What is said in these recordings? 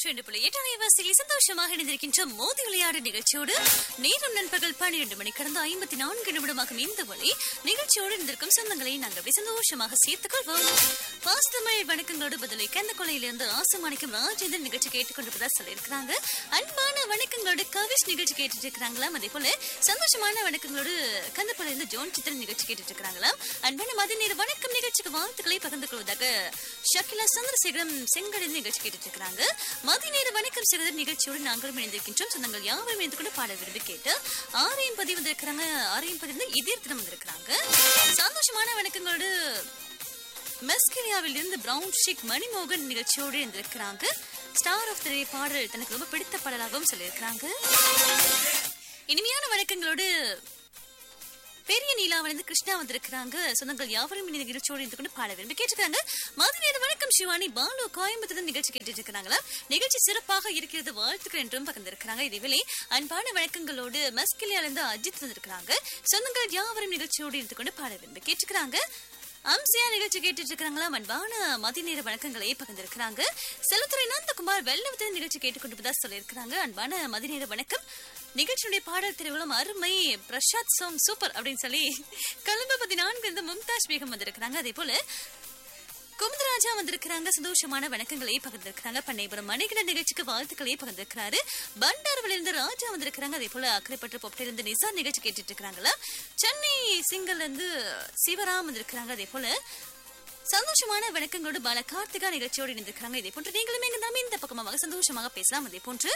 இரண்டு புள்ளி எட்டு அலைவாசியில் சந்தோஷமாக இணைந்திருக்கின்ற மோதி விளையாடு நிகழ்ச்சியோடு நேரம் நண்பகல் பன்னிரண்டு மணி கடந்த ஐம்பத்தி நான்கு நிமிடமாகும் இந்த வழி நிகழ்ச்சியோடு இருந்திருக்கும் சொந்தங்களை நாங்கள் அப்படி சந்தோஷமாக சேர்த்துக் கொள்வோம் பாஸ்தமிழ் வணக்கங்களோடு பதிலை கந்தக்கொலையிலிருந்து ஆசமானிக்கும் ராஜேந்திரன் நிகழ்ச்சி கேட்டுக்கொண்டிருப்பதா சொல்லியிருக்கிறாங்க அன்பான வணக்கங்களோடு கவிஷ் நிகழ்ச்சி கேட்டுட்டு இருக்கிறாங்களாம் அதே போல சந்தோஷமான வணக்கங்களோடு கந்தப்பள்ளியிலிருந்து ஜோன் சித்திரன் நிகழ்ச்சி கேட்டுட்டு இருக்கிறாங்களாம் அன்பான மதிநீர் வணக்கம் நிகழ்ச்சிக்கு வாழ்த்துக்களை பகிர்ந்து கொள்வதாக ஷக்கிலா சந்திரசேகரம் செங்கடல் நிகழ்ச்சி கேட்டுட்டு இருக்கிறாங்க மதிநேர வணக்கம் சிறுதர் நிகழ்ச்சியோடு நாங்களும் இணைந்திருக்கின்றோம் சொந்தங்கள் யாவரும் இணைந்து கொண்டு பாடல் விரும்பி கேட்டு ஆரையும் பதிவு வந்திருக்கிறாங்க ஆரையும் பதிவு இதயத்தினம் வந்திருக்கிறாங்க சந்தோஷமான வணக்கங்களோடு மெஸ்கிலியாவில் இருந்து பிரவுன் ஷிக் மணிமோகன் நிகழ்ச்சியோடு இருந்திருக்கிறாங்க ஸ்டார் ஆஃப் தி பாடல் தனக்கு ரொம்ப பிடித்த பாடலாகவும் சொல்லியிருக்கிறாங்க இனிமையான வணக்கங்களோடு பெரிய நீலாவிலிருந்து கிருஷ்ணா வந்திருக்கிறாங்க சொந்தங்கள் யாவரும் இந்த நிகழ்ச்சியோடு இருந்து கொண்டு பாட விரும்பி கேட்டிருக்காங்க மதிநேர வணக்கம் சிவானி பாலு கோயம்புத்தூர் நிகழ்ச்சி கேட்டுட்டு இருக்காங்களா நிகழ்ச்சி சிறப்பாக இருக்கிறது வாழ்த்துக்கள் என்றும் பகிர்ந்திருக்கிறாங்க இதேவேளை அன்பான வணக்கங்களோடு மஸ்கிலியாலிருந்து அஜித் வந்திருக்கிறாங்க சொந்தங்கள் யாவரும் நிகழ்ச்சியோடு இருந்து கொண்டு பாட விரும்பி கேட்டுக்கிறாங்க அம்சியா நிகழ்ச்சி கேட்டுட்டு இருக்காங்களா அன்பான மதிய நேர வணக்கங்களை பகிர்ந்திருக்கிறாங்க செல்லத்துறை நந்தகுமார் வெள்ளவத்தின் நிகழ்ச்சி கேட்டுக்கொண்டு சொல்லியிருக்கிறாங்க அன்பான மதிய நேர வணக்கம் நிகழ்ச்சியுடைய பாடல் திருவிழம் அருமை பிரசாத் சாங் சூப்பர் அப்படின்னு சொல்லி கலம்பு பதினான்கு இருந்து மும்தாஜ் பேகம் வந்திருக்கிறாங்க அதே போல குமுதராஜா வந்திருக்கிறாங்க சந்தோஷமான வணக்கங்களை பகிர்ந்திருக்கிறாங்க பண்ணைபுரம் மணிகண்ட நிகழ்ச்சிக்கு வாழ்த்துக்களை பகிர்ந்திருக்கிறாரு பண்டார்வில் இருந்து ராஜா வந்திருக்கிறாங்க அதே போல அக்கரைப்பட்டு பொப்டிலிருந்து நிசா நிகழ்ச்சி கேட்டுட்டு இருக்காங்களா சென்னை சிங்கல்ல இருந்து சிவராம் வந்திருக்கிறாங்க அதே போல சந்தோஷமான வணக்கங்களோடு பால கார்த்திகா நிகழ்ச்சியோடு இணைந்திருக்கிறாங்க இதே போன்று நீங்களும் எங்க நாம இந்த பக்கமாக சந்தோஷமாக பேசலாம் அதே போன்று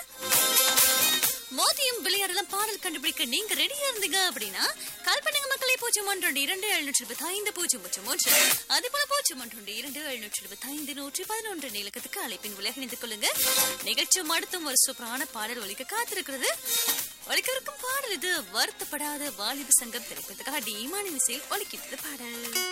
மோதியம் விளையாடலாம் பாடல் கண்டுபிடிக்க நீங்க ரெடியா இருந்தீங்க அப்படின்னா கால் பண்ணுங்க மக்களை பூஜ்ஜியம் ஒன்று இரண்டு எழுநூற்றி இருபத்தி ஐந்து பூஜ்ஜியம் பூஜ்ஜியம் ஒன்று அதே போல பூஜ்ஜியம் ஒன்று இரண்டு எழுநூற்றி இருபத்தி ஐந்து நூற்றி பதினொன்று நீலக்கத்துக்கு அழைப்பின் விளையாக இணைந்து கொள்ளுங்க நிகழ்ச்சி அடுத்தும் ஒரு சூப்பரான பாடல் ஒலிக்க காத்திருக்கிறது ஒலிக்கவிருக்கும் பாடல் இது வருத்தப்படாத வாலிப சங்கம் திரைப்பதற்காக டி இமானின் இசையில் ஒலிக்கிறது பாடல்